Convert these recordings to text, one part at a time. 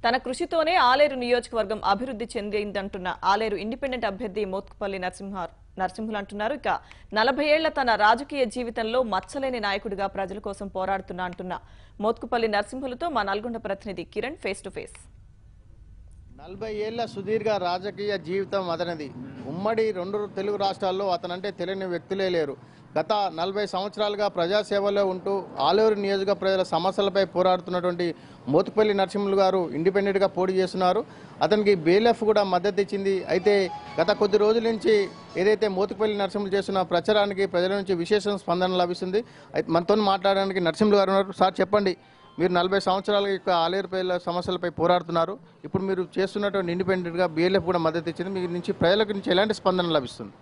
తన కృషితోనే ఆలేరు నియోజకవర్గం అభివృద్ధి చెందిందంటున్న ఆలేరు ఇండిపెండెంట్ అభ్యర్థి మోత్కుపల్లి నరసింహ నరసింహులు అంటున్నారు ఇక నలభై ఏళ్ల తన రాజకీయ జీవితంలో మచ్చలేని నాయకుడిగా ప్రజల కోసం పోరాడుతున్నా అంటున్న మోత్కుపల్లి నరసింహులతో మా నల్గొండ ప్రతినిధి కిరణ్ ఫేస్ టు ఫేస్ నలభై ఏళ్ల సుదీర్ఘ రాజకీయ జీవితం అతనిది ఉమ్మడి రెండు తెలుగు రాష్ట్రాల్లో అతనంటే తెలియని వ్యక్తులే లేరు గత నలభై సంవత్సరాలుగా ప్రజాసేవలో ఉంటూ ఆలూరు నియోజక ప్రజల సమస్యలపై పోరాడుతున్నటువంటి మోతుపల్లి నరసింహులు గారు ఇండిపెండెంట్గా పోటీ చేస్తున్నారు అతనికి బేలెఫ్ కూడా మద్దతు ఇచ్చింది అయితే గత కొద్ది రోజుల నుంచి ఏదైతే మోతుపల్లి నరసింహులు చేస్తున్న ప్రచారానికి ప్రజల నుంచి విశేష స్పందన లభిస్తుంది అయితే మనతో మాట్లాడడానికి నరసింహులు గారు ఉన్నారు సార్ చెప్పండి మీరు నలభై సంవత్సరాలుగా ఇక్కడ ఆలేరు ప్రజల సమస్యలపై పోరాడుతున్నారు ఇప్పుడు మీరు చేస్తున్నటువంటి ఇండిపెండెంట్గా బీఎల్ఎఫ్ కూడా మద్దతు ఇచ్చింది మీ నుంచి ప్రజల నుంచి ఎలాంటి స్పందన లభిస్తుంది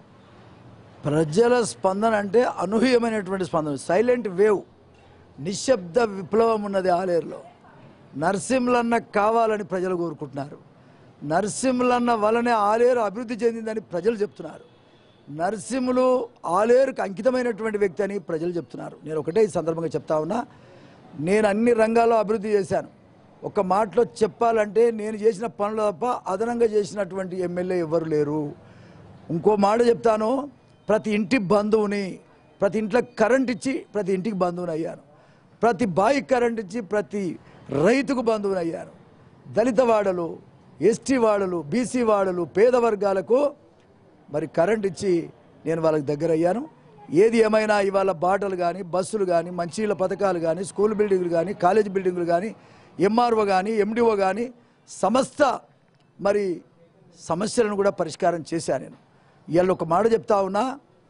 ప్రజల స్పందన అంటే అనూహ్యమైనటువంటి స్పందన సైలెంట్ వేవ్ నిశ్శబ్ద విప్లవం ఉన్నది ఆలేరులో నరసింహులన్న కావాలని ప్రజలు కోరుకుంటున్నారు నరసింహులన్న వలనే ఆలేరు అభివృద్ధి చెందిందని ప్రజలు చెప్తున్నారు నరసింహులు ఆలేరుకు అంకితమైనటువంటి వ్యక్తి అని ప్రజలు చెప్తున్నారు నేను ఒకటే ఈ సందర్భంగా చెప్తా ఉన్నా నేను అన్ని రంగాల్లో అభివృద్ధి చేశాను ఒక మాటలో చెప్పాలంటే నేను చేసిన పనులు తప్ప అదనంగా చేసినటువంటి ఎమ్మెల్యే ఎవరు లేరు ఇంకో మాట చెప్తాను ప్రతి ఇంటి బంధువుని ప్రతి ఇంట్లో కరెంట్ ఇచ్చి ప్రతి ఇంటికి బంధువుని అయ్యాను ప్రతి బాయికి కరెంట్ ఇచ్చి ప్రతి రైతుకు బంధువుని అయ్యాను దళిత వాడలు ఎస్టీ వాడలు బీసీ వాడలు పేద వర్గాలకు మరి కరెంట్ ఇచ్చి నేను వాళ్ళకి దగ్గర అయ్యాను ఏది ఏమైనా ఇవాళ బాటలు కానీ బస్సులు కానీ మంచినీళ్ళ పథకాలు కానీ స్కూల్ బిల్డింగులు కానీ కాలేజ్ బిల్డింగులు కానీ ఎంఆర్ఓ కానీ ఎండిఓ కానీ సమస్త మరి సమస్యలను కూడా పరిష్కారం చేశాను నేను ఇవాళ ఒక మాట చెప్తా ఉన్నా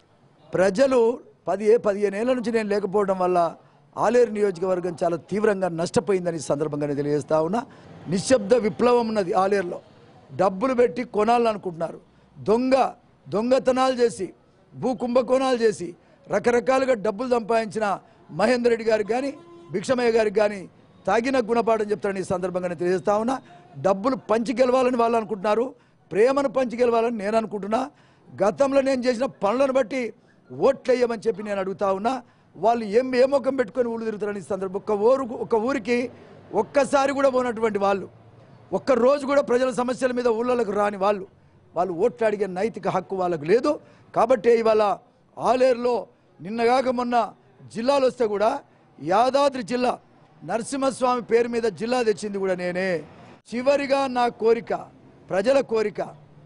ప్రజలు పది పదిహేను ఏళ్ళ నుంచి నేను లేకపోవడం వల్ల ఆలేరు నియోజకవర్గం చాలా తీవ్రంగా నష్టపోయిందని ఈ సందర్భంగా నేను తెలియజేస్తా ఉన్నా నిశ్శబ్ద విప్లవం ఉన్నది ఆలేరులో డబ్బులు పెట్టి కొనాలనుకుంటున్నారు దొంగ దొంగతనాలు చేసి భూ కుంభకోణాలు చేసి రకరకాలుగా డబ్బులు సంపాదించిన మహేందర్ రెడ్డి గారికి కానీ భిక్షమయ్య గారికి కానీ తాగిన గుణపాఠం చెప్తారని ఈ సందర్భంగా నేను తెలియజేస్తా ఉన్నా డబ్బులు పంచి గెలవాలని వాళ్ళు అనుకుంటున్నారు ప్రేమను పంచి గెలవాలని నేను అనుకుంటున్నా గతంలో నేను చేసిన పనులను బట్టి ఓట్లు వేయమని చెప్పి నేను అడుగుతా ఉన్నా వాళ్ళు ఏం ఏ ముఖం పెట్టుకొని ఊళ్ళు తిరుగుతారని ఈ సందర్భం ఒక్క ఊరు ఒక ఊరికి ఒక్కసారి కూడా పోనటువంటి వాళ్ళు ఒక్క రోజు కూడా ప్రజల సమస్యల మీద ఊళ్ళలకు రాని వాళ్ళు వాళ్ళు ఓట్లు అడిగే నైతిక హక్కు వాళ్ళకు లేదు కాబట్టి ఇవాళ ఆలేరులో నిన్నగాక మొన్న జిల్లాలు వస్తే కూడా యాదాద్రి జిల్లా నరసింహస్వామి పేరు మీద జిల్లా తెచ్చింది కూడా నేనే చివరిగా నా కోరిక ప్రజల కోరిక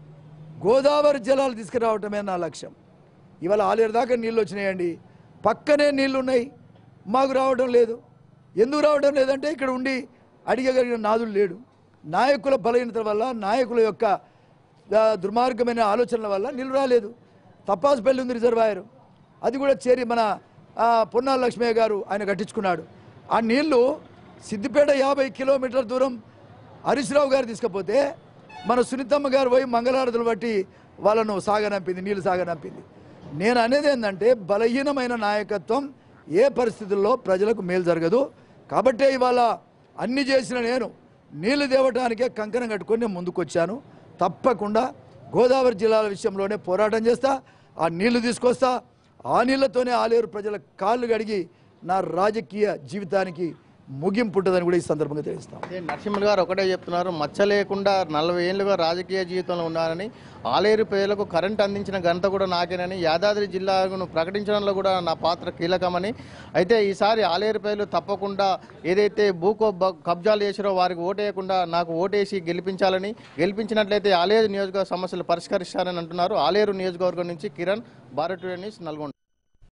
గోదావరి జలాలు తీసుకురావటమే నా లక్ష్యం ఇవాళ ఆలేరు దాకా నీళ్ళు వచ్చినాయండి పక్కనే నీళ్లు ఉన్నాయి మాకు రావడం లేదు ఎందుకు రావడం లేదంటే ఇక్కడ ఉండి అడిగగలిగిన నాదులు లేడు నాయకుల బలహీనత వల్ల నాయకుల యొక్క ఆ, దుర్మార్గమైన ఆలోచనల వల్ల నీళ్ళు రాలేదు తపాసుపల్లి ఉంది రిజర్వాయర్ అది కూడా చేరి మన ఆ, పొన్నాల లక్ష్మయ్య గారు ఆయన కట్టించుకున్నాడు ఆ నీళ్లు సిద్దిపేట యాభై కిలోమీటర్ల దూరం హరీశ్రావు గారు తీసుకపోతే మన సునీతమ్మ గారు పోయి మంగళారతులు బట్టి వాళ్ళను సాగనంపింది నీళ్లు సాగనంపింది నేను అనేది ఏంటంటే బలహీనమైన నాయకత్వం ఏ పరిస్థితుల్లో ప్రజలకు మేలు జరగదు కాబట్టే ఇవాళ అన్ని చేసిన నేను నీళ్లు తేవటానికే కంకణం కట్టుకొని నేను ముందుకొచ్చాను తప్పకుండా గోదావరి జిల్లాల విషయంలోనే పోరాటం చేస్తా ఆ నీళ్లు తీసుకొస్తా ఆ నీళ్లతోనే ఆలేరు ప్రజల కాళ్ళు కడిగి నా రాజకీయ జీవితానికి ముగింపు ఉంటుందని కూడా ఈ సందర్భంగా తెలుస్తాం అదే నరసింహులు గారు ఒకటే చెప్తున్నారు మచ్చ లేకుండా నలభై ఏళ్ళుగా రాజకీయ జీవితంలో ఉన్నారని ఆలేరు ప్రజలకు కరెంట్ అందించిన ఘనత కూడా నాకేనని యాదాద్రి జిల్లాను ప్రకటించడంలో కూడా నా పాత్ర కీలకమని అయితే ఈసారి ఆలేరు ప్రజలు తప్పకుండా ఏదైతే భూకో బ- కబ్జాలు చేసారో వారికి ఓటేయకుండా నాకు ఓటేసి గెలిపించాలని గెలిపించినట్లయితే ఆలేరు నియోజకవర్గ సమస్యలు పరిష్కరిస్తారని అంటున్నారు ఆలేరు నియోజకవర్గం నుంచి కిరణ్ భారత్ న్యూస్ నల్గొండ